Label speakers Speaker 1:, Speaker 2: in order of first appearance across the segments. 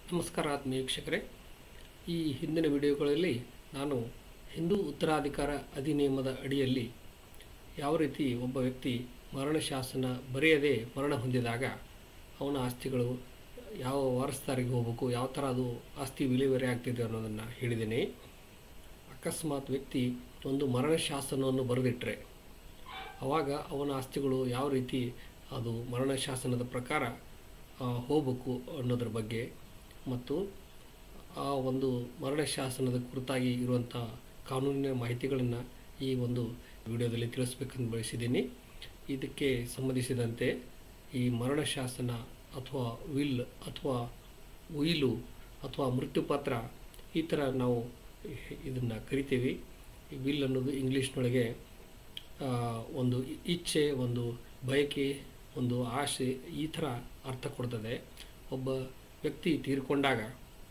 Speaker 1: ನಮಸ್ಕಾರ ಆತ್ಮೀಯ ವೀಕ್ಷಕರೇ ಈ ಹಿಂದಿನ ವಿಡಿಯೋಗಳಲ್ಲಿ ನಾನು ಹಿಂದೂ ಉತ್ತರಾಧಿಕಾರ ಅಧಿನಿಯಮದ ಅಡಿಯಲ್ಲಿ ಯಾವ ರೀತಿ ಒಬ್ಬ ವ್ಯಕ್ತಿ ಮರಣ ಶಾಸನ ಬರೆಯದೆ ಮರಣ ಹೊಂದಿದಾಗ ಅವನ ಆಸ್ತಿಗಳು ಯಾವ ವಾರಸ್ದಾರಿಗೆ ಹೋಗಬೇಕು ಯಾವ ಥರ ಅದು ಆಸ್ತಿ ವಿಲೇವಾರಿ ಆಗ್ತಿದೆ ಅನ್ನೋದನ್ನು ಹೇಳಿದ್ದೇನೆ ಅಕಸ್ಮಾತ್ ವ್ಯಕ್ತಿ ಒಂದು ಮರಣ ಶಾಸನವನ್ನು ಬರೆದಿಟ್ಟರೆ ಆವಾಗ ಅವನ ಆಸ್ತಿಗಳು ಯಾವ ರೀತಿ ಅದು ಮರಣ ಶಾಸನದ ಪ್ರಕಾರ ಆ, ಹೋಗ್ಬೇಕು ಅನ್ನೋದ್ರ ಬಗ್ಗೆ ಮತ್ತು ಆ ಒಂದು ಮರಣ ಶಾಸನದ ಕುರಿತಾಗಿ ಇರುವಂಥ ಕಾನೂನಿನ ಮಾಹಿತಿಗಳನ್ನು ಈ ಒಂದು ವಿಡಿಯೋದಲ್ಲಿ ತಿಳಿಸ್ಬೇಕಂತ ಬಯಸಿದ್ದೀನಿ ಇದಕ್ಕೆ ಸಂಬಂಧಿಸಿದಂತೆ ಈ ಮರಣ ಶಾಸನ ಅಥವಾ ವಿಲ್ ಅಥವಾ ಉಯಿಲು ಅಥವಾ ಮೃತ್ಯುಪತ್ರ ಈ ಥರ ನಾವು ಇದನ್ನು ಕರಿತೀವಿ ಈ ವಿಲ್ ಅನ್ನೋದು ಇಂಗ್ಲೀಷ್ನೊಳಗೆ ಆ, ಒಂದು ಇಚ್ಛೆ ಒಂದು ಬಯಕೆ ಒಂದು ಆಸೆ ಈ ಥರ ಅರ್ಥ ಕೊಡ್ತದೆ ಒಬ್ಬ ವ್ಯಕ್ತಿ ತೀರ್ಕೊಂಡಾಗ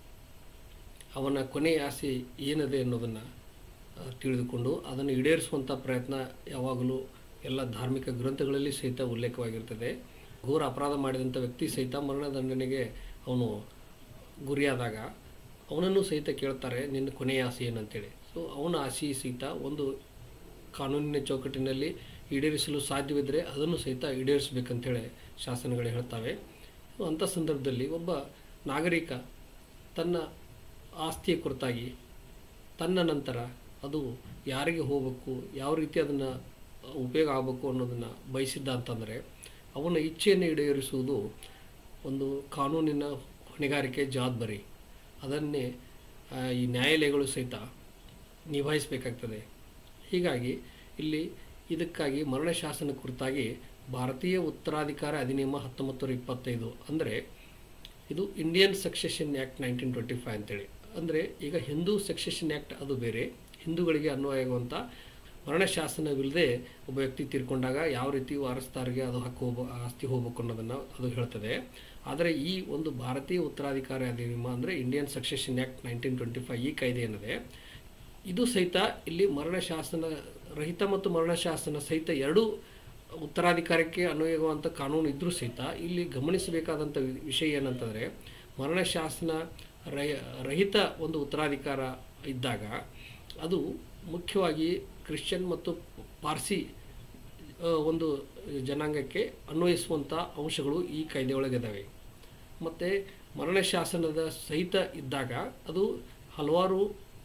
Speaker 1: ಅವನ ಕೊನೆಯ ಆಸೆ ಏನಿದೆ ಅನ್ನೋದನ್ನು ಆ, ತಿಳಿದುಕೊಂಡು ಅದನ್ನು ಈಡೇರಿಸುವಂಥ ಪ್ರಯತ್ನ ಯಾವಾಗಲೂ ಎಲ್ಲ ಧಾರ್ಮಿಕ ಗ್ರಂಥಗಳಲ್ಲಿ ಸಹಿತ ಉಲ್ಲೇಖವಾಗಿರ್ತದೆ ಘೋರ ಅಪರಾಧ ಮಾಡಿದಂಥ ವ್ಯಕ್ತಿ ಸಹಿತ ಮರಣದಂಡನೆಗೆ ಅವನು ಗುರಿಯಾದಾಗ ಅವನನ್ನು ಸಹಿತ ಕೇಳ್ತಾರೆ ನಿನ್ನ ಕೊನೆಯ ಆಸೆ ಏನಂತೇಳಿ ಸೊ ಅವನ ಆಸೆ ಸಹಿತ ಒಂದು ಕಾನೂನಿನ ಚೌಕಟ್ಟಿನಲ್ಲಿ ಈಡೇರಿಸಲು ಸಾಧ್ಯವಿದ್ದರೆ ಅದನ್ನು ಸಹಿತ ಈಡೇರಿಸಬೇಕಂತೇಳಿ ಶಾಸನಗಳು ಹೇಳ್ತವೆ ಸೊ ಅಂಥ ಸಂದರ್ಭದಲ್ಲಿ ಒಬ್ಬ ನಾಗರಿಕ ತನ್ನ ಆಸ್ತಿಯ ಕುರಿತಾಗಿ ತನ್ನ ನಂತರ ಅದು ಯಾರಿಗೆ ಹೋಗಬೇಕು ಯಾವ ರೀತಿ ಅದನ್ನು ಉಪಯೋಗ ಆಗಬೇಕು ಅನ್ನೋದನ್ನು ಬಯಸಿದ್ದ ಅಂತಂದರೆ ಅವನ ಇಚ್ಛೆಯನ್ನು ಈಡೇರಿಸುವುದು ಒಂದು ಕಾನೂನಿನ ಹೊಣೆಗಾರಿಕೆ ಜವಾಬ್ದಾರಿ ಅದನ್ನೇ ಆ, ಈ ನ್ಯಾಯಾಲಯಗಳು ಸಹಿತ ನಿಭಾಯಿಸಬೇಕಾಗ್ತದೆ ಹೀಗಾಗಿ ಇಲ್ಲಿ ಇದಕ್ಕಾಗಿ ಮರಣ ಶಾಸನ ಕುರಿತಾಗಿ ಭಾರತೀಯ ಉತ್ತರಾಧಿಕಾರ ಅಧಿನಿಯಮ ಹತ್ತೊಂಬತ್ತು ನೂರ ಇಪ್ಪತ್ತೈದು ಅಂದರೆ ಇದು Indian succession act nineteen twenty five ಅಂತೇಳಿ ಅಂದರೆ ಈಗ ಹಿಂದೂ ಸಕ್ಸೆಷನ್ ಆ್ಯಕ್ಟ್ ಅದು ಬೇರೆ ಹಿಂದೂಗಳಿಗೆ ಅನ್ವಯವಾಗುವಂಥ ಮರಣ ಶಾಸನವಿಲ್ಲದೆ ಒಬ್ಬ ವ್ಯಕ್ತಿ ತೀರ್ಕೊಂಡಾಗ ಯಾವ ರೀತಿ ವಾರಸ್ದಾರಿಗೆ ಅದು ಹಕ್ಕು ಹೋಗ ಆಸ್ತಿ ಹೋಗ್ಬೇಕು ಅನ್ನೋದನ್ನು ಅದು ಹೇಳ್ತದೆ ಆದರೆ ಈ ಒಂದು ಭಾರತೀಯ ಉತ್ತರಾಧಿಕಾರ ಅಧಿನಿಯಮ ಅಂದರೆ Indian succession act nineteen twenty five ಈ ಕಾಯ್ದೆ ಏನಿದೆ ಇದು ಸಹಿತ ಇಲ್ಲಿ ಮರಣ ಶಾಸನ ರಹಿತ ಮತ್ತು ಮರಣ ಶಾಸನ ಸಹಿತ ಎರಡೂ ಉತ್ತರಾಧಿಕಾರಕ್ಕೆ ಅನ್ವಯವಾಗುವಂಥ ಕಾನೂನು ಇದ್ದರೂ ಸಹಿತ ಇಲ್ಲಿ ಗಮನಿಸಬೇಕಾದಂಥ ವಿ- ವಿಷಯ ಏನಂತಂದರೆ ಮರಣ ಶಾಸನ ರಹ ರಹಿತ ಒಂದು ಉತ್ತರಾಧಿಕಾರ ಇದ್ದಾಗ ಅದು ಮುಖ್ಯವಾಗಿ ಕ್ರಿಶ್ಚಿಯನ್ ಮತ್ತು ಪಾರ್ಸಿ ಆ, ಒಂದು ಜನಾಂಗಕ್ಕೆ ಅನ್ವಯಿಸುವಂಥ ಅಂಶಗಳು ಈ ಕಾಯ್ದೆಯೊಳಗಿದ್ದಾವೆ ಮತ್ತು ಮರಣ ಶಾಸನದ ಸಹಿತ ಇದ್ದಾಗ ಅದು ಹಲವಾರು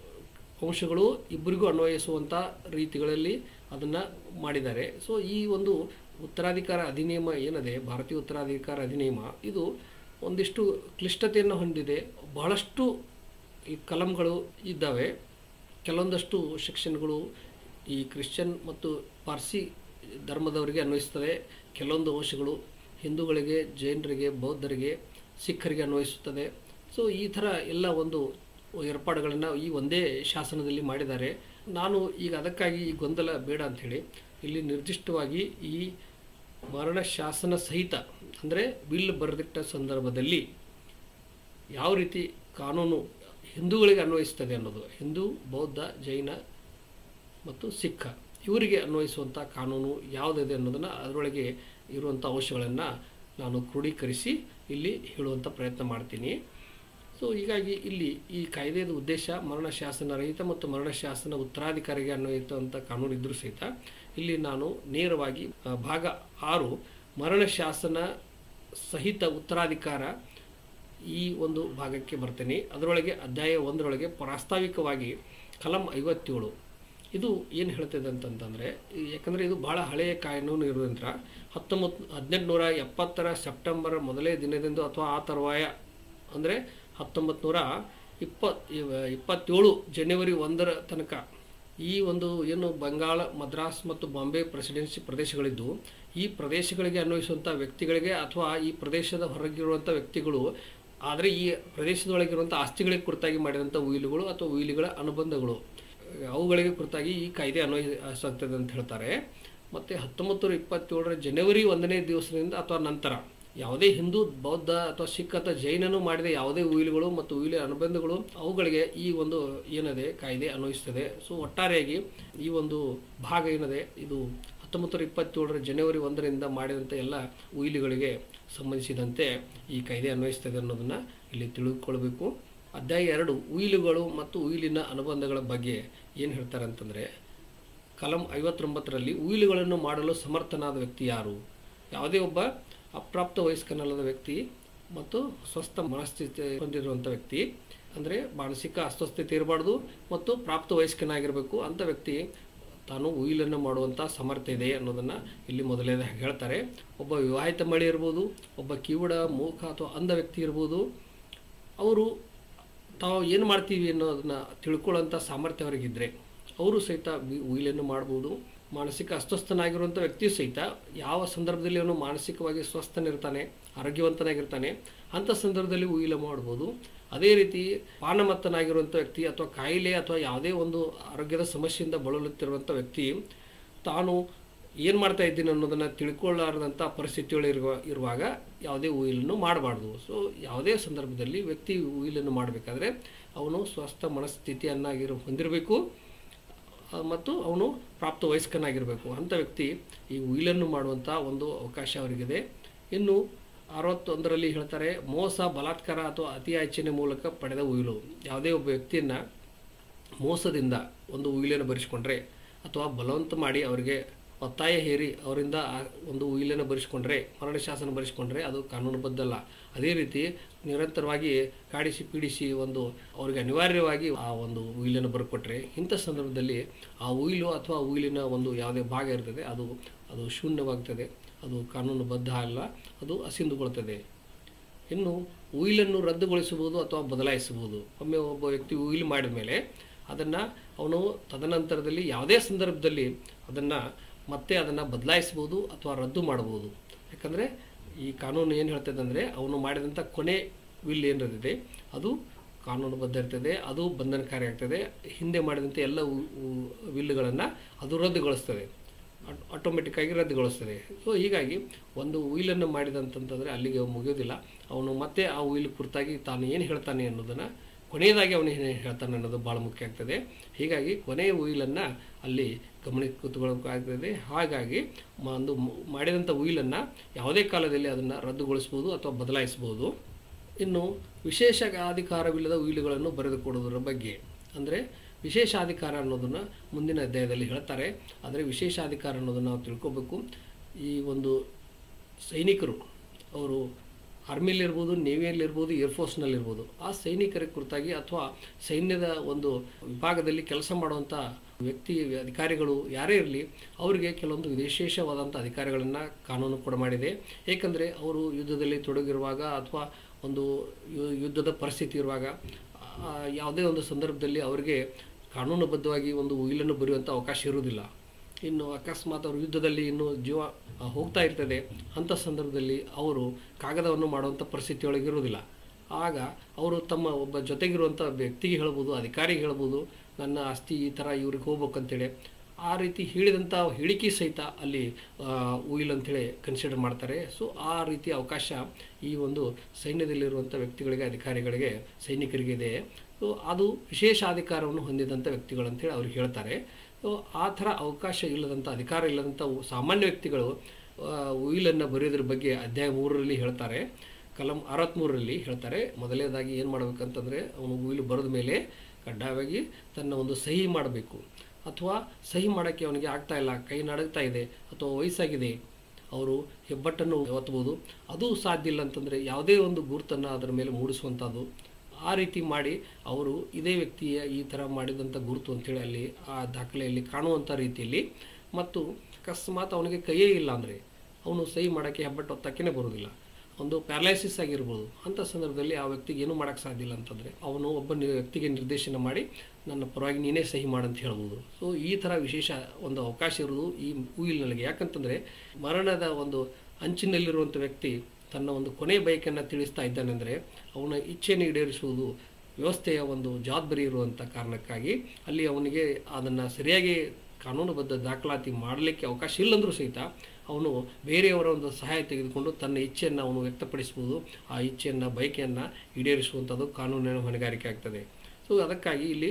Speaker 1: ಅಂಶಗಳು ಇಬ್ಬರಿಗೂ ಅನ್ವಯಿಸುವಂಥ ರೀತಿಗಳಲ್ಲಿ ಅದನ್ನು ಮಾಡಿದ್ದಾರೆ ಸೊ ಈ ಒಂದು ಉತ್ತರಾಧಿಕಾರ ಅಧಿನಿಯಮ ಏನಿದೆ ಭಾರತೀಯ ಉತ್ತರಾಧಿಕಾರ ಅಧಿನಿಯಮ ಇದು ಒಂದಿಷ್ಟು ಕ್ಲಿಷ್ಟತೆಯನ್ನು ಹೊಂದಿದೆ ಬಹಳಷ್ಟು ಈ ಕಲಂಗಳು ಇದ್ದಾವೆ ಕೆಲವೊಂದಷ್ಟು ಸೆಕ್ಷನ್ಗಳು ಈ ಕ್ರಿಶ್ಚಿಯನ್ ಮತ್ತು ಪಾರ್ಸಿ ಧರ್ಮದವರಿಗೆ ಅನ್ವಯಿಸ್ತದೆ ಕೆಲವೊಂದು ಅಂಶಗಳು ಹಿಂದೂಗಳಿಗೆ ಜೈನರಿಗೆ ಬೌದ್ಧರಿಗೆ ಸಿಖ್ಖರಿಗೆ ಅನ್ವಯಿಸುತ್ತದೆ ಸೊ ಈ ಥರ ಎಲ್ಲ ಒಂದು ಏರ್ಪಾಡುಗಳನ್ನು ಈ ಒಂದೇ ಶಾಸನದಲ್ಲಿ ಮಾಡಿದ್ದಾರೆ ನಾನು ಈಗ ಅದಕ್ಕಾಗಿ ಈ ಗೊಂದಲ ಬೇಡ ಅಂಥೇಳಿ ಇಲ್ಲಿ ನಿರ್ದಿಷ್ಟವಾಗಿ ಈ ಮರಣ ಶಾಸನ ಸಹಿತ ಅಂದರೆ ಬಿಲ್ ಬರೆದಿಟ್ಟ ಸಂದರ್ಭದಲ್ಲಿ ಯಾವ ರೀತಿ ಕಾನೂನು ಹಿಂದೂಗಳಿಗೆ ಅನ್ವಯಿಸ್ತದೆ ಅನ್ನೋದು ಹಿಂದೂ ಬೌದ್ಧ ಜೈನ ಮತ್ತು ಸಿಖ್ ಇವರಿಗೆ ಅನ್ವಯಿಸುವಂಥ ಕಾನೂನು ಯಾವುದಿದೆ ಅನ್ನೋದನ್ನು ಅದರೊಳಗೆ ಇರುವಂಥ ಅಂಶಗಳನ್ನು ನಾನು ಕ್ರೋಢೀಕರಿಸಿ ಇಲ್ಲಿ ಹೇಳುವಂಥ ಪ್ರಯತ್ನ ಮಾಡ್ತೀನಿ ಸೊ ಹೀಗಾಗಿ ಇಲ್ಲಿ ಈ ಕಾಯ್ದೆಯ ಉದ್ದೇಶ ಮರಣ ಶಾಸನ ರಹಿತ ಮತ್ತು ಮರಣ ಶಾಸನ ಉತ್ತರಾಧಿಕಾರಿಗೆ ಅನ್ವಯಿಸುವಂಥ ಕಾನೂನು ಇದ್ದರೂ ಸಹಿತ ಇಲ್ಲಿ ನಾನು ನೇರವಾಗಿ ಆ, ಭಾಗ ಆರು ಮರಣ ಶಾಸನ ಸಹಿತ ಉತ್ತರಾಧಿಕಾರ ಈ ಒಂದು ಭಾಗಕ್ಕೆ ಬರ್ತೇನೆ ಅದರೊಳಗೆ ಅಧ್ಯಾಯ ಒಂದರೊಳಗೆ ಪ್ರಾಸ್ತಾವಿಕವಾಗಿ ಕಲಂ ಐವತ್ತೇಳು ಇದು ಏನು ಹೇಳ್ತದೆ ಅಂತಂತಂದರೆ ಯಾಕಂದರೆ ಇದು ಭಾಳ ಹಳೆಯ ಕಾನೂನು ಇರೋದ್ರಿಂದ ಹತ್ತೊಂಬತ್ತು ಹದಿನೆಂಟುನೂರ ಎಪ್ಪತ್ತರ ಸೆಪ್ಟೆಂಬರ್ ಮೊದಲೇ ದಿನದಂದು ಅಥವಾ ಆ ತರುವಾಯ ಅಂದರೆ ಹತ್ತೊಂಬತ್ತು ನೂರ ಇಪ್ಪತ್ ಇವ- ಇಪ್ಪತ್ತೇಳು ಜನವರಿ ಒಂದರ ತನಕ ಈ ಒಂದು ಏನು ಬಂಗಾಳ ಮದ್ರಾಸ್ ಮತ್ತು ಬಾಂಬೆ ಪ್ರೆಸಿಡೆನ್ಸಿ ಪ್ರದೇಶಗಳಿದ್ದು ಈ ಪ್ರದೇಶಗಳಿಗೆ ಅನ್ವಯಿಸುವಂಥ ವ್ಯಕ್ತಿಗಳಿಗೆ ಅಥವಾ ಈ ಪ್ರದೇಶದ ಹೊರಗಿರುವಂಥ ವ್ಯಕ್ತಿಗಳು ಆದರೆ ಈ ಪ್ರದೇಶದೊಳಗಿರುವಂಥ ಆಸ್ತಿಗಳಿಗೆ ಕುರಿತಾಗಿ ಮಾಡಿದಂಥ ಉಯಿಲುಗಳು ಅಥವಾ ಉಯಿಲುಗಳ ಅನುಬಂಧಗಳು ಅವುಗಳಿಗೆ ಕುರಿತಾಗಿ ಈ ಕಾಯ್ದೆ ಅನ್ವಯಿಸಾಗ್ತದೆ ಅಂತ ಹೇಳ್ತಾರೆ ಮತ್ತು ಹತ್ತೊಂಬತ್ತು ನೂರ ಇಪ್ಪತ್ತೇಳರ ಜನವರಿ ಒಂದನೇ ದಿವಸದಿಂದ ಅಥವಾ ನಂತರ ಯಾವುದೇ ಹಿಂದೂ ಬೌದ್ಧ ಅಥವಾ ಸಿಖ್ ಅಥವಾ ಜೈನನು ಮಾಡಿದ ಯಾವುದೇ ಉಯಿಲುಗಳು ಮತ್ತು ಉಯಿಲು ಅನುಬಂಧಗಳು ಅವುಗಳಿಗೆ ಈ ಒಂದು ಏನಿದೆ ಕಾಯ್ದೆ ಅನ್ವಯಿಸ್ತದೆ ಸೊ ಒಟ್ಟಾರೆಯಾಗಿ ಈ ಒಂದು ಭಾಗ ಏನಿದೆ ಇದು ಹತ್ತೊಂಬತ್ತು ನೂರ ಇಪ್ಪತ್ತೇಳರ ಜನವರಿ ಒಂದರಿಂದ ಮಾಡಿದಂಥ ಎಲ್ಲ ಉಯಿಲುಗಳಿಗೆ ಸಂಬಂಧಿಸಿದಂತೆ ಈ ಕಾಯ್ದೆ ಅನ್ವಯಿಸ್ತದೆ ಅನ್ನೋದನ್ನು ಇಲ್ಲಿ ತಿಳಿದುಕೊಳ್ಬೇಕು ಅಧ್ಯಾಯ ಎರಡು ಉಯಿಲುಗಳು ಮತ್ತು ಉಯಿಲಿನ ಅನುಬಂಧಗಳ ಬಗ್ಗೆ ಏನು ಹೇಳ್ತಾರೆ ಅಂತಂದರೆ ಕಲಂ ಐವತ್ತೊಂಬತ್ತರಲ್ಲಿ ಉಯಿಲುಗಳನ್ನು ಮಾಡಲು ಸಮರ್ಥನಾದ ವ್ಯಕ್ತಿ ಯಾರು ಯಾವುದೇ ಒಬ್ಬ ಅಪ್ರಾಪ್ತ ವಯಸ್ಕನಲ್ಲದ ವ್ಯಕ್ತಿ ಮತ್ತು ಸ್ವಸ್ಥ ಮನಸ್ಥಿತಿ ಹೊಂದಿರುವಂಥ ವ್ಯಕ್ತಿ ಅಂದರೆ ಮಾನಸಿಕ ಅಸ್ವಸ್ಥತೆ ಇರಬಾರ್ದು ಮತ್ತು ಪ್ರಾಪ್ತ ವಯಸ್ಕನಾಗಿರಬೇಕು ಅಂಥ ವ್ಯಕ್ತಿ ತಾನು ಉಯಿಲನ್ನು ಮಾಡುವಂಥ ಸಾಮರ್ಥ್ಯ ಇದೆ ಅನ್ನೋದನ್ನು ಇಲ್ಲಿ ಮೊದಲನೇದಾಗಿ ಹೇಳ್ತಾರೆ ಒಬ್ಬ ವಿವಾಹಿತ ಮಳೆ ಇರ್ಬೋದು ಒಬ್ಬ ಕಿವುಡ ಮೂಕ ಅಥವಾ ಅಂಧ ವ್ಯಕ್ತಿ ಇರ್ಬೋದು ಅವರು ತಾವು ಏನು ಮಾಡ್ತೀವಿ ಅನ್ನೋದನ್ನ ತಿಳ್ಕೊಳ್ಳೋಂಥ ಸಾಮರ್ಥ್ಯ ಅವರಿಗಿದ್ರೆ ಅವರು ಸಹಿತ ವಿ- ಉಯಿಲನ್ನು ಮಾಡ್ಬೋದು ಮಾನಸಿಕ ಅಸ್ವಸ್ಥನಾಗಿರುವಂಥ ವ್ಯಕ್ತಿಯು ಸಹಿತ ಯಾವ ಸಂದರ್ಭದಲ್ಲಿ ಅವನು ಮಾನಸಿಕವಾಗಿ ಸ್ವಸ್ಥನಿರ್ತಾನೆ ಆರೋಗ್ಯವಂತನಾಗಿರ್ತಾನೆ ಅಂಥ ಸಂದರ್ಭದಲ್ಲಿ ಉಯಿಲ ಮಾಡ್ಬೋದು ಅದೇ ರೀತಿ ಪಾನಮತ್ತನಾಗಿರುವಂಥ ವ್ಯಕ್ತಿ ಅಥವಾ ಕಾಯಿಲೆ ಅಥವಾ ಯಾವುದೇ ಒಂದು ಆರೋಗ್ಯದ ಸಮಸ್ಯೆಯಿಂದ ಬಳಲುತ್ತಿರುವಂಥ ವ್ಯಕ್ತಿ ತಾನು ಏನು ಮಾಡ್ತಾ ಇದ್ದೀನಿ ಅನ್ನೋದನ್ನು ತಿಳ್ಕೊಳ್ಳಾರದಂಥ ಪರಿಸ್ಥಿತಿಗಳು ಇರುವ ಇರುವಾಗ ಯಾವುದೇ ಉಯಿಲನ್ನು ಮಾಡಬಾರ್ದು ಸೊ ಯಾವುದೇ ಸಂದರ್ಭದಲ್ಲಿ ವ್ಯಕ್ತಿ ಉಯಿಲನ್ನು ಮಾಡಬೇಕಾದ್ರೆ ಅವನು ಸ್ವಸ್ಥ ಮನಸ್ಥಿತಿಯನ್ನಾಗಿರೋ ಹೊಂದಿರಬೇಕು ಆ, ಮತ್ತು ಅವನು ಪ್ರಾಪ್ತ ವಯಸ್ಕನಾಗಿರಬೇಕು ಅಂಥ ವ್ಯಕ್ತಿ ಈ ಉಯಿಲನ್ನು ಮಾಡುವಂಥ ಒಂದು ಅವಕಾಶ ಅವರಿಗಿದೆ ಇನ್ನು ಅರವತ್ತೊಂದರಲ್ಲಿ ಹೇಳ್ತಾರೆ ಮೋಸ ಬಲಾತ್ಕಾರ ಅಥವಾ ಅತಿ ಯಾಚನೆ ಮೂಲಕ ಪಡೆದ ಉಯಿಲು ಯಾವುದೇ ಒಬ್ಬ ವ್ಯಕ್ತಿಯನ್ನು ಮೋಸದಿಂದ ಒಂದು ಉಯಿಲನ್ನು ಬರೆಸ್ಕೊಂಡ್ರೆ ಅಥವಾ ಬಲವಂತ ಮಾಡಿ ಅವರಿಗೆ ಒತ್ತಾಯ ಹೇರಿ ಅವರಿಂದ ಆ ಒಂದು ಉಯಿಲನ್ನು ಬರೆಸ್ಕೊಂಡ್ರೆ ಮರಣ ಶಾಸನ ಬರೆಸ್ಕೊಂಡ್ರೆ ಅದು ಕಾನೂನುಬದ್ಧಲ್ಲ ಅದೇ ರೀತಿ ನಿರಂತರವಾಗಿ ಕಾಡಿಸಿ ಪೀಡಿಸಿ ಒಂದು ಅವರಿಗೆ ಅನಿವಾರ್ಯವಾಗಿ ಆ ಒಂದು ಉಯಿಲನ್ನು ಬರ್ಕೊಟ್ರೆ ಇಂಥ ಸಂದರ್ಭದಲ್ಲಿ ಆ ಉಯಿಲು ಅಥವಾ ಉಯಿಲಿನ ಒಂದು ಯಾವುದೇ ಭಾಗ ಇರ್ತದೆ ಅದು ಅದು ಶೂನ್ಯವಾಗ್ತದೆ ಅದು ಕಾನೂನುಬದ್ಧ ಅಲ್ಲ ಅದು ಅಸಿಂದುಗೊಳ್ತದೆ ಇನ್ನು ಉಯಿಲನ್ನು ರದ್ದುಗೊಳಿಸಬಹುದು ಅಥವಾ ಬದಲಾಯಿಸಬಹುದು ಒಮ್ಮೆ ಒಬ್ಬ ವ್ಯಕ್ತಿ ಉಯಿಲು ಮಾಡಿದ ಮೇಲೆ ಅದನ್ನು ಅವನು ತದನಂತರದಲ್ಲಿ ಯಾವುದೇ ಸಂದರ್ಭದಲ್ಲಿ ಅದನ್ನು ಮತ್ತೆ ಅದನ್ನು ಬದಲಾಯಿಸ್ಬೋದು ಅಥವಾ ರದ್ದು ಮಾಡಬಹುದು ಯಾಕಂದರೆ ಈ ಕಾನೂನು ಏನು ಹೇಳ್ತದೆ ಅಂದರೆ ಅವನು ಮಾಡಿದಂಥ ಕೊನೆ ವಿಲ್ ಏನಿದೆ ಅದು ಕಾನೂನುಬದ್ಧ ಇರ್ತದೆ ಅದು ಬಂಧನಕಾರಿ ಆಗ್ತದೆ ಹಿಂದೆ ಮಾಡಿದಂಥ ಎಲ್ಲ ವಿಲ್ಗಳನ್ನು ಅದು ರದ್ದುಗೊಳಿಸ್ತದೆ ಆಟೋಮೆಟಿಕ್ ಆಗಿ ರದ್ದುಗೊಳಿಸ್ತದೆ ಸೊ ಹೀಗಾಗಿ ಒಂದು ಉಯಿಲನ್ನು ಮಾಡಿದಂತಂತಂದರೆ ಅಲ್ಲಿಗೆ ಮುಗಿಯೋದಿಲ್ಲ ಅವನು ಮತ್ತೆ ಆ ಉಯಿಲ್ ಕುರಿತಾಗಿ ತಾನು ಏನು ಹೇಳ್ತಾನೆ ಅನ್ನೋದನ್ನು ಕೊನೆಯದಾಗಿ ಅವನು ಏನು ಹೇಳ್ತಾನೆ ಅನ್ನೋದು ಭಾಳ ಮುಖ್ಯ ಆಗ್ತದೆ ಹೀಗಾಗಿ ಕೊನೆಯ ಉಯಿಲನ್ನು ಅಲ್ಲಿ ಗಮನಕ್ಕೆ ಕೂತ್ಕೊಳ್ಬೇಕಾಗ್ತದೆ ಹಾಗಾಗಿ ಮ- ಒಂದು ಮ- ಮಾಡಿದಂಥ ಉಯಿಲನ್ನು ಯಾವುದೇ ಕಾಲದಲ್ಲಿ ಅದನ್ನು ರದ್ದುಗೊಳಿಸ್ಬೋದು ಅಥವಾ ಬದಲಾಯಿಸ್ಬೋದು ಇನ್ನು ವಿಶೇಷ ಅಧಿಕಾರವಿಲ್ಲದ ಉಯಿಲುಗಳನ್ನು ಬರೆದುಕೊಡುವುದರ ಬಗ್ಗೆ ಅಂದರೆ ವಿಶೇಷಾಧಿಕಾರ ಅನ್ನೋದನ್ನು ಮುಂದಿನ ಅಧ್ಯಾಯದಲ್ಲಿ ಹೇಳ್ತಾರೆ ಆದರೆ ವಿಶೇಷಾಧಿಕಾರ ಅನ್ನೋದನ್ನು ನಾವು ತಿಳ್ಕೊಬೇಕು ಈ ಒಂದು ಸೈನಿಕರು ಅವರು ಆರ್ಮಿಲಿರ್ಬೋದು ನೇವಿಯಲ್ಲಿರ್ಬೋದು ಏರ್ಫೋರ್ಸ್ನಲ್ಲಿರ್ಬೋದು ಆ ಸೈನಿಕರ ಕುರಿತಾಗಿ ಅಥವಾ ಸೈನ್ಯದ ಒಂದು ವಿಭಾಗದಲ್ಲಿ ಕೆಲಸ ಮಾಡುವಂಥ ವ್ಯಕ್ತಿ ಅಧಿಕಾರಿಗಳು ಯಾರೇ ಇರಲಿ ಅವರಿಗೆ ಕೆಲವೊಂದು ವಿಶೇಷವಾದಂಥ ಅಧಿಕಾರಗಳನ್ನು ಕಾನೂನು ಕೂಡ ಮಾಡಿದೆ ಏಕೆಂದರೆ ಅವರು ಯುದ್ಧದಲ್ಲಿ ತೊಡಗಿರುವಾಗ ಅಥವಾ ಒಂದು ಯು- ಯುದ್ಧದ ಪರಿಸ್ಥಿತಿ ಇರುವಾಗ ಆ, ಯಾವುದೇ ಒಂದು ಸಂದರ್ಭದಲ್ಲಿ ಅವರಿಗೆ ಕಾನೂನುಬದ್ಧವಾಗಿ ಒಂದು ಉಯಿಲನ್ನು ಬರೆಯುವಂಥ ಅವಕಾಶ ಇರುವುದಿಲ್ಲ ಇನ್ನು ಅಕಸ್ಮಾತ್ ಅವರು ಯುದ್ಧದಲ್ಲಿ ಇನ್ನೂ ಜೀವ ಆ, ಹೋಗ್ತಾ ಇರ್ತದೆ ಅಂಥ ಸಂದರ್ಭದಲ್ಲಿ ಅವರು ಕಾಗದವನ್ನು ಮಾಡುವಂಥ ಪರಿಸ್ಥಿತಿಯೊಳಗೆ ಇರುವುದಿಲ್ಲ ಆಗ ಅವರು ತಮ್ಮ ಒಬ್ಬ ಜೊತೆಗಿರುವಂಥ ವ್ಯಕ್ತಿಗೆ ಹೇಳ್ಬೋದು ಅಧಿಕಾರಿಗೆ ಹೇಳ್ಬೋದು ನನ್ನ ಆಸ್ತಿ ಈ ಥರ ಇವ್ರಿಗೆ ಹೋಗ್ಬೇಕಂತೇಳಿ ಆ ರೀತಿ ಹೇಳಿದಂಥ ಹೇಳಿಕೆ ಸಹಿತ ಅಲ್ಲಿ ಉಯಿಲ್ ಅಂತೇಳಿ ಕನ್ಸಿಡರ್ ಮಾಡ್ತಾರೆ ಸೊ ಆ ರೀತಿ ಅವಕಾಶ ಈ ಒಂದು ಸೈನ್ಯದಲ್ಲಿರುವಂಥ ವ್ಯಕ್ತಿಗಳಿಗೆ ಅಧಿಕಾರಿಗಳಿಗೆ ಸೈನಿಕರಿಗೆ ಇದೆ ಸೊ ಅದು ವಿಶೇಷ ಅಧಿಕಾರವನ್ನು ಹೊಂದಿದಂಥ ವ್ಯಕ್ತಿಗಳು ಅಂತೇಳಿ ಅವ್ರಿಗೆ ಹೇಳ್ತಾರೆ ಸೊ ಆ ಥರ ಅವಕಾಶ ಇಲ್ಲದಂಥ ಅಧಿಕಾರ ಇಲ್ಲದಂಥ ಉ- ಸಾಮಾನ್ಯ ವ್ಯಕ್ತಿಗಳು ಆ, ಉಯಿಲನ್ನು ಬರೆಯೋದ್ರ ಬಗ್ಗೆ ಅಧ್ಯಾಯ ಮೂರರಲ್ಲಿ ಹೇಳ್ತಾರೆ ಕಲಂ ಅರವತ್ತ್ಮೂರರಲ್ಲಿ ಹೇಳ್ತಾರೆ ಮೊದಲನೇದಾಗಿ ಏನು ಮಾಡಬೇಕಂತಂದರೆ ಅವನು ಉಯಿಲು ಬರೆದ ಮೇಲೆ ಕಡ್ಡಾಯವಾಗಿ ತನ್ನ ಒಂದು ಸಹಿ ಮಾಡಬೇಕು ಅಥವಾ ಸಹಿ ಮಾಡೋಕ್ಕೆ ಅವನಿಗೆ ಆಗ್ತಾ ಇಲ್ಲ ಕೈ ನಡುಗ್ತಾ ಇದೆ ಅಥವಾ ವಯಸ್ಸಾಗಿದೆ ಅವರು ಹೆಬ್ಬಟ್ಟನ್ನು ಒತ್ತಬಹುದು ಅದು ಸಾಧ್ಯ ಇಲ್ಲ ಅಂತಂದರೆ ಯಾವುದೇ ಒಂದು ಗುರುತನ್ನು ಅದರ ಮೇಲೆ ಮೂಡಿಸುವಂಥದ್ದು ಆ ರೀತಿ ಮಾಡಿ ಅವರು ಇದೇ ವ್ಯಕ್ತಿಯ ಈ ಥರ ಮಾಡಿದಂಥ ಗುರುತು ಅಂತೇಳಿ ಅಲ್ಲಿ ಆ ದಾಖಲೆಯಲ್ಲಿ ಕಾಣುವಂಥ ರೀತಿಯಲ್ಲಿ ಮತ್ತು ಅಕಸ್ಮಾತ್ ಅವನಿಗೆ ಕೈಯೇ ಇಲ್ಲ ಅಂದರೆ ಅವನು ಸಹಿ ಮಾಡೋಕ್ಕೆ ಹೆಬ್ಬಟ್ಟು ಒತ್ತಕ್ಕೇ ಬರೋದಿಲ್ಲ ಒಂದು ಪ್ಯಾರಲೈಸಿಸ್ ಆಗಿರ್ಬೋದು ಅಂಥ ಸಂದರ್ಭದಲ್ಲಿ ಆ ವ್ಯಕ್ತಿಗೆ ಏನೂ ಮಾಡೋಕ್ಕೆ ಸಾಧ್ಯ ಇಲ್ಲ ಅಂತಂದರೆ ಅವನು ಒಬ್ಬ ನಿ- ವ್ಯಕ್ತಿಗೆ ನಿರ್ದೇಶನ ಮಾಡಿ ನನ್ನ ಪರವಾಗಿ ನೀನೇ ಸಹಿ ಮಾಡಂತ ಹೇಳ್ಬೋದು ಸೊ ಈ ಥರ ವಿಶೇಷ ಒಂದು ಅವಕಾಶ ಇರೋದು ಈ ಉಯಿಲ್ನಲ್ಲಿಗೆ ಯಾಕಂತಂದರೆ ಮರಣದ ಒಂದು ಅಂಚಿನಲ್ಲಿರುವಂಥ ವ್ಯಕ್ತಿ ತನ್ನ ಒಂದು ಕೊನೆ ಬಯಕೆಯನ್ನು ತಿಳಿಸ್ತಾ ಇದ್ದಾನೆಂದರೆ ಅವನ ಇಚ್ಛೆಯನ್ನು ಈಡೇರಿಸುವುದು ವ್ಯವಸ್ಥೆಯ ಒಂದು ಜವಾಬ್ದಾರಿ ಇರುವಂಥ ಕಾರಣಕ್ಕಾಗಿ ಅಲ್ಲಿ ಅವನಿಗೆ ಅದನ್ನು ಸರಿಯಾಗಿ ಕಾನೂನುಬದ್ಧ ದಾಖಲಾತಿ ಮಾಡಲಿಕ್ಕೆ ಅವಕಾಶ ಇಲ್ಲಂದ್ರೂ ಸಹಿತ ಅವನು ಬೇರೆಯವರ ಒಂದು ಸಹಾಯ ತೆಗೆದುಕೊಂಡು ತನ್ನ ಇಚ್ಛೆಯನ್ನು ಅವನು ವ್ಯಕ್ತಪಡಿಸ್ಬೋದು ಆ ಇಚ್ಛೆಯನ್ನು ಬಯಕೆಯನ್ನು ಈಡೇರಿಸುವಂಥದ್ದು ಕಾನೂನಿನ ಹೊಣೆಗಾರಿಕೆ ಆಗ್ತದೆ ಸೊ ಅದಕ್ಕಾಗಿ ಇಲ್ಲಿ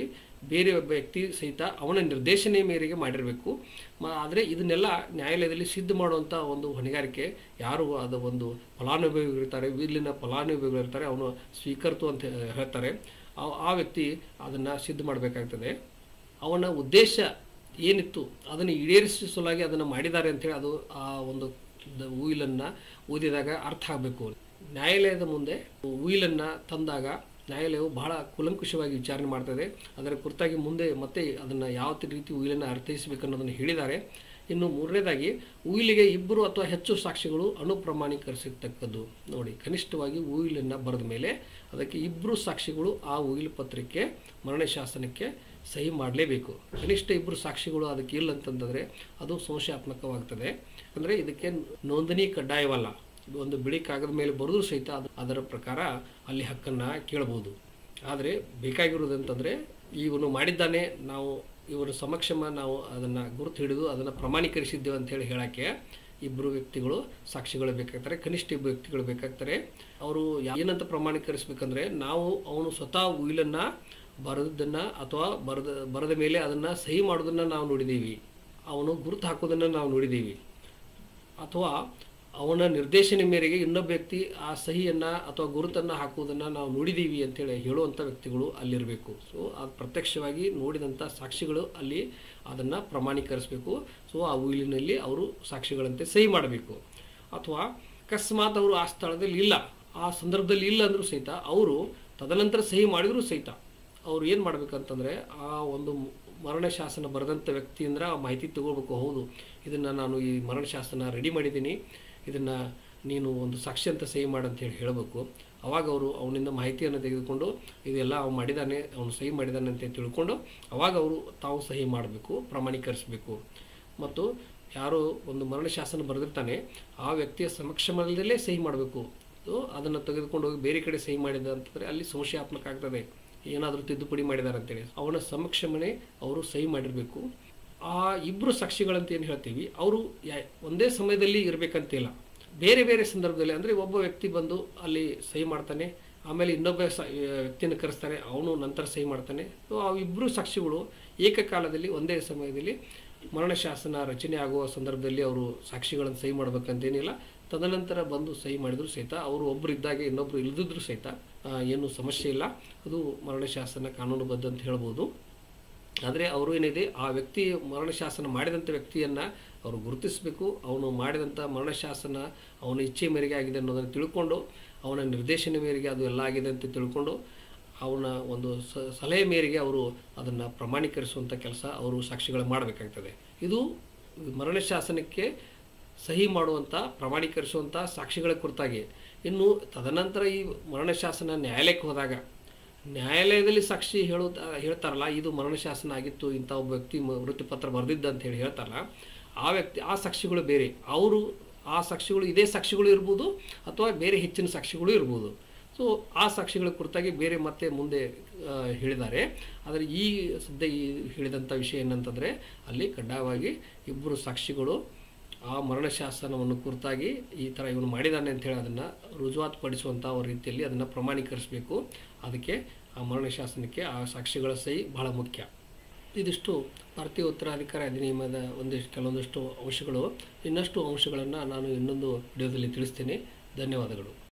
Speaker 1: ಬೇರೆ ಒಬ್ಬ ವ್ಯಕ್ತಿ ಸಹಿತ ಅವನ ನಿರ್ದೇಶನೆ ಮೇರೆಗೆ ಮಾಡಿರಬೇಕು ಮ ಆದರೆ ಇದನ್ನೆಲ್ಲ ನ್ಯಾಯಾಲಯದಲ್ಲಿ ಸಿದ್ಧ ಮಾಡುವಂಥ ಒಂದು ಹೊಣೆಗಾರಿಕೆ ಯಾರು ಅದು ಒಂದು ಫಲಾನುಭವಿಗಳಿರ್ತಾರೆ ಇಲ್ಲಿನ ಫಲಾನುಭವಿಗಳಿರ್ತಾರೆ ಅವನು ಸ್ವೀಕರ್ತು ಅಂತ ಹೇಳ್ತಾರೆ ಆ- ಆ ವ್ಯಕ್ತಿ ಅದನ್ನು ಸಿದ್ಧ ಮಾಡಬೇಕಾಗ್ತದೆ ಅವನ ಉದ್ದೇಶ ಏನಿತ್ತು ಅದನ್ನು ಈಡೇರಿಸುವ ಸಲುವಾಗಿ ಅದನ್ನು ಮಾಡಿದ್ದಾರೆ ಅಂತೇಳಿ ಅದು ಆ ಒಂದು ಉಯಿಲನ್ನು ಓದಿದಾಗ ಅರ್ಥ ಆಗಬೇಕು ನ್ಯಾಯಾಲಯದ ಮುಂದೆ ಉಯಿಲನ್ನು ತಂದಾಗ ನ್ಯಾಯಾಲಯವು ಬಹಳ ಕೂಲಂಕುಷವಾಗಿ ವಿಚಾರಣೆ ಮಾಡ್ತದೆ ಅದರ ಕುರಿತಾಗಿ ಮುಂದೆ ಮತ್ತೆ ಅದನ್ನು ಯಾವ ರೀತಿ ಉಯಿಲನ್ನು ಅರ್ಥೈಸಬೇಕು ಅನ್ನೋದನ್ನು ಹೇಳಿದ್ದಾರೆ ಇನ್ನು ಮೂರನೇದಾಗಿ ಉಯಿಲಿಗೆ ಇಬ್ಬರು ಅಥವಾ ಹೆಚ್ಚು ಸಾಕ್ಷಿಗಳು ಅನುಪ್ರಮಾಣೀಕರಿಸತಕ್ಕದ್ದು ನೋಡಿ ಕನಿಷ್ಠವಾಗಿ ಉಯಿಲನ್ನು ಬರೆದ ಮೇಲೆ ಅದಕ್ಕೆ ಇಬ್ಬರು ಸಾಕ್ಷಿಗಳು ಆ ಉಯಿಲು ಪತ್ರಕ್ಕೆ ಮರಣ ಶಾಸನಕ್ಕೆ ಸಹಿ ಮಾಡಲೇಬೇಕು ಕನಿಷ್ಠ ಇಬ್ಬರು ಸಾಕ್ಷಿಗಳು ಅದಕ್ಕೆ ಇಲ್ಲ ಅಂತಂದರೆ ಅದು ಸಂಶಯಾತ್ಮಕವಾಗ್ತದೆ ಅಂದರೆ ಇದಕ್ಕೆ ನೋಂದಣಿ ಕಡ್ಡಾಯವಲ್ಲ ಇದು ಒಂದು ಬಿಳಿ ಕಾಗದ ಮೇಲೆ ಬರೆದು ಸಹಿತ ಅದು ಅದರ ಪ್ರಕಾರ ಅಲ್ಲಿ ಹಕ್ಕನ್ನು ಕೇಳಬಹುದು ಆದರೆ ಬೇಕಾಗಿರೋದು ಅಂತಂದರೆ ಇವನು ಮಾಡಿದ್ದಾನೆ ನಾವು ಇವರ ಸಮಕ್ಷಮ ನಾವು ಅದನ್ನು ಗುರುತು ಹಿಡಿದು ಅದನ್ನು ಪ್ರಮಾಣೀಕರಿಸಿದ್ದೇವೆ ಅಂತೇಳಿ ಹೇಳೋಕ್ಕೆ ಇಬ್ಬರು ವ್ಯಕ್ತಿಗಳು ಸಾಕ್ಷಿಗಳು ಬೇಕಾಗ್ತಾರೆ ಕನಿಷ್ಠ ಇಬ್ಬರು ವ್ಯಕ್ತಿಗಳು ಬೇಕಾಗ್ತಾರೆ ಅವರು ಏನಂತ ಪ್ರಮಾಣೀಕರಿಸಬೇಕಂದ್ರೆ ನಾವು ಅವನು ಸ್ವತಃ ಉಯಿಲನ್ನು ಬರೆದನ್ನು ಅಥವಾ ಬರೆದ ಬರೆದ ಮೇಲೆ ಅದನ್ನು ಸಹಿ ಮಾಡೋದನ್ನು ನಾವು ನೋಡಿದ್ದೀವಿ ಅವನು ಗುರುತು ಹಾಕೋದನ್ನು ನಾವು ನೋಡಿದ್ದೀವಿ ಅಥವಾ ಅವನ ನಿರ್ದೇಶನ ಮೇರೆಗೆ ಇನ್ನೊಬ್ಬ ವ್ಯಕ್ತಿ ಆ ಸಹಿಯನ್ನು ಅಥವಾ ಗುರುತನ್ನು ಹಾಕುವುದನ್ನು ನಾವು ನೋಡಿದ್ದೀವಿ ಅಂತೇಳಿ ಹೇಳುವಂಥ ವ್ಯಕ್ತಿಗಳು ಅಲ್ಲಿರಬೇಕು ಸೊ ಅದು ಪ್ರತ್ಯಕ್ಷವಾಗಿ ನೋಡಿದಂಥ ಸಾಕ್ಷಿಗಳು ಅಲ್ಲಿ ಅದನ್ನು ಪ್ರಮಾಣೀಕರಿಸಬೇಕು ಸೊ ಆ ಉಯಿಲಿನಲ್ಲಿ ಅವರು ಸಾಕ್ಷಿಗಳಂತೆ ಸಹಿ ಮಾಡಬೇಕು ಅಥವಾ ಅಕಸ್ಮಾತ್ ಅವರು ಆ ಸ್ಥಳದಲ್ಲಿ ಇಲ್ಲ ಆ ಸಂದರ್ಭದಲ್ಲಿ ಇಲ್ಲ ಅಂದರೂ ಸಹಿತ ಅವರು ತದನಂತರ ಸಹಿ ಮಾಡಿದರೂ ಸಹಿತ ಅವ್ರು ಏನು ಮಾಡ್ಬೇಕಂತಂದರೆ ಆ ಒಂದು ಮರಣ ಶಾಸನ ಬರೆದಂಥ ವ್ಯಕ್ತಿಯಿಂದ ಆ ಮಾಹಿತಿ ತಗೋಬೇಕು ಹೌದು ಇದನ್ನು ನಾನು ಈ ಮರಣ ಶಾಸನ ರೆಡಿ ಮಾಡಿದ್ದೀನಿ ಇದನ್ನು ನೀನು ಒಂದು ಸಾಕ್ಷಿ ಅಂತ ಸಹಿ ಮಾಡಂತ ಹೇಳಿ ಹೇಳಬೇಕು ಅವಾಗ ಅವರು ಅವನಿಂದ ಮಾಹಿತಿಯನ್ನು ತೆಗೆದುಕೊಂಡು ಇದೆಲ್ಲ ಅವ್ನು ಮಾಡಿದ್ದಾನೆ ಅವನು ಸಹಿ ಮಾಡಿದ್ದಾನೆ ಅಂತ ತಿಳ್ಕೊಂಡು ಅವಾಗ ಅವರು ತಾವು ಸಹಿ ಮಾಡಬೇಕು ಪ್ರಮಾಣೀಕರಿಸಬೇಕು ಮತ್ತು ಯಾರು ಒಂದು ಮರಣ ಶಾಸನ ಬರೆದಿರ್ತಾನೆ ಆ ವ್ಯಕ್ತಿಯ ಸಮಕ್ಷಮದಲ್ಲೇ ಸಹಿ ಮಾಡಬೇಕು ಸೊ ಅದನ್ನು ತೆಗೆದುಕೊಂಡು ಹೋಗಿ ಬೇರೆ ಕಡೆ ಸಹಿ ಮಾಡಿದ ಅಂತಂದರೆ ಅಲ್ಲಿ ಸಂಶಯಾತ್ಮಕ ಆಗ್ತದೆ ಏನಾದರೂ ತಿದ್ದುಪಡಿ ಮಾಡಿದ್ದಾರೆ ಅಂತೇಳಿ ಅವನ ಸಮಕ್ಷಮನೆ ಅವರು ಸಹಿ ಮಾಡಿರಬೇಕು ಆ ಇಬ್ಬರು ಸಾಕ್ಷಿಗಳಂತ ಏನು ಹೇಳ್ತೀವಿ ಅವರು ಯಾ- ಒಂದೇ ಸಮಯದಲ್ಲಿ ಇರಬೇಕಂತಿಲ್ಲ ಬೇರೆ ಬೇರೆ ಸಂದರ್ಭದಲ್ಲಿ ಅಂದರೆ ಒಬ್ಬ ವ್ಯಕ್ತಿ ಬಂದು ಅಲ್ಲಿ ಸಹಿ ಮಾಡ್ತಾನೆ ಆಮೇಲೆ ಇನ್ನೊಬ್ಬ ಸ ವ್ಯಕ್ತಿಯನ್ನು ಕರೆಸ್ತಾನೆ ಅವನು ನಂತರ ಸಹಿ ಮಾಡ್ತಾನೆ ಸೊ ಆ ಇಬ್ಬರು ಸಾಕ್ಷಿಗಳು ಏಕಕಾಲದಲ್ಲಿ ಒಂದೇ ಸಮಯದಲ್ಲಿ ಮರಣ ಶಾಸನ ರಚನೆ ಆಗುವ ಸಂದರ್ಭದಲ್ಲಿ ಅವರು ಸಾಕ್ಷಿಗಳನ್ನು ಸಹಿ ಮಾಡಬೇಕಂತೇನಿಲ್ಲ ತದನಂತರ ಬಂದು ಸಹಿ ಮಾಡಿದ್ರು ಸಹಿತ ಅವರು ಒಬ್ಬರು ಇದ್ದಾಗ ಇನ್ನೊಬ್ಬರು ಇಲ್ಲದಿದ್ರು ಸಹಿತ ಆ, ಏನು ಸಮಸ್ಯೆ ಇಲ್ಲ ಅದು ಮರಣ ಶಾಸನ ಕಾನೂನುಬದ್ಧ ಅಂತ ಹೇಳ್ಬೋದು ಆದರೆ ಅವರು ಏನಿದೆ ಆ ವ್ಯಕ್ತಿ ಮರಣ ಶಾಸನ ಮಾಡಿದಂಥ ವ್ಯಕ್ತಿಯನ್ನು ಅವರು ಗುರುತಿಸಬೇಕು ಅವನು ಮಾಡಿದಂಥ ಮರಣ ಶಾಸನ ಅವನ ಇಚ್ಛೆ ಮೇರೆಗೆ ಆಗಿದೆ ಅನ್ನೋದನ್ನು ತಿಳ್ಕೊಂಡು ಅವನ ನಿರ್ದೇಶನ ಮೇರೆಗೆ ಅದು ಎಲ್ಲ ಆಗಿದೆ ಅಂತ ತಿಳ್ಕೊಂಡು ಅವನ ಒಂದು ಸ ಸಲಹೆ ಮೇರೆಗೆ ಅವರು ಅದನ್ನು ಪ್ರಮಾಣೀಕರಿಸುವಂಥ ಕೆಲಸ ಅವರು ಸಾಕ್ಷಿಗಳು ಮಾಡಬೇಕಾಗ್ತದೆ ಇದು ಮರಣ ಶಾಸನಕ್ಕೆ ಸಹಿ ಮಾಡುವಂಥ ಪ್ರಮಾಣೀಕರಿಸುವಂಥ ಸಾಕ್ಷಿಗಳ ಕುರಿತಾಗಿ ಇನ್ನು ತದನಂತರ ಈ ಮರಣ ಶಾಸನ ನ್ಯಾಯಾಲಯಕ್ಕೆ ಹೋದಾಗ ನ್ಯಾಯಾಲಯದಲ್ಲಿ ಸಾಕ್ಷಿ ಹೇಳೋ ಹೇಳ್ತಾರಲ್ಲ ಇದು ಮರಣ ಶಾಸನ ಆಗಿತ್ತು ಇಂಥ ಒಬ್ಬ ವ್ಯಕ್ತಿ ಮ- ವೃತ್ತಿಪತ್ರ ಬರೆದಿದ್ದ ಅಂತ ಹೇಳಿ ಹೇಳ್ತಾರಲ್ಲ ಆ ವ್ಯಕ್ತಿ ಆ ಸಾಕ್ಷಿಗಳು ಬೇರೆ ಅವರು ಆ ಸಾಕ್ಷಿಗಳು ಇದೇ ಸಾಕ್ಷಿಗಳು ಇರ್ಬೋದು ಅಥವಾ ಬೇರೆ ಹೆಚ್ಚಿನ ಸಾಕ್ಷಿಗಳು ಇರ್ಬೋದು ಸೊ ಆ ಸಾಕ್ಷಿಗಳ ಕುರಿತಾಗಿ ಬೇರೆ ಮತ್ತೆ ಮುಂದೆ ಆ, ಹೇಳಿದ್ದಾರೆ ಆದರೆ ಈ ಸದ್ಯ ಈ ಹೇಳಿದಂಥ ವಿಷಯ ಏನಂತಂದರೆ ಅಲ್ಲಿ ಕಡ್ಡಾಯವಾಗಿ ಇಬ್ಬರು ಸಾಕ್ಷಿಗಳು ಆ ಮರಣ ಶಾಸನವನ್ನು ಕುರಿತಾಗಿ ಈ ಥರ ಇವನು ಮಾಡಿದ್ದಾನೆ ಅಂತೇಳಿ ಅದನ್ನು ರುಜುವಾತು ಪಡಿಸುವಂಥ ರೀತಿಯಲ್ಲಿ ಅದನ್ನು ಪ್ರಮಾಣೀಕರಿಸಬೇಕು ಅದಕ್ಕೆ ಆ ಮರಣ ಶಾಸನಕ್ಕೆ ಆ ಸಾಕ್ಷಿಗಳ ಸಹಿ ಬಹಳ ಮುಖ್ಯ ಇದಿಷ್ಟು ಭಾರತೀಯ ಉತ್ತರಾಧಿಕಾರ ಅಧಿನಿಯಮದ ಒಂದಿಷ್ಟು ಕೆಲವೊಂದಿಷ್ಟು ಅಂಶಗಳು ಇನ್ನಷ್ಟು ಅಂಶಗಳನ್ನು ನಾನು ಇನ್ನೊಂದು ವಿಡಿಯೋದಲ್ಲಿ ತಿಳಿಸ್ತೀನಿ ಧನ್ಯವಾದಗಳು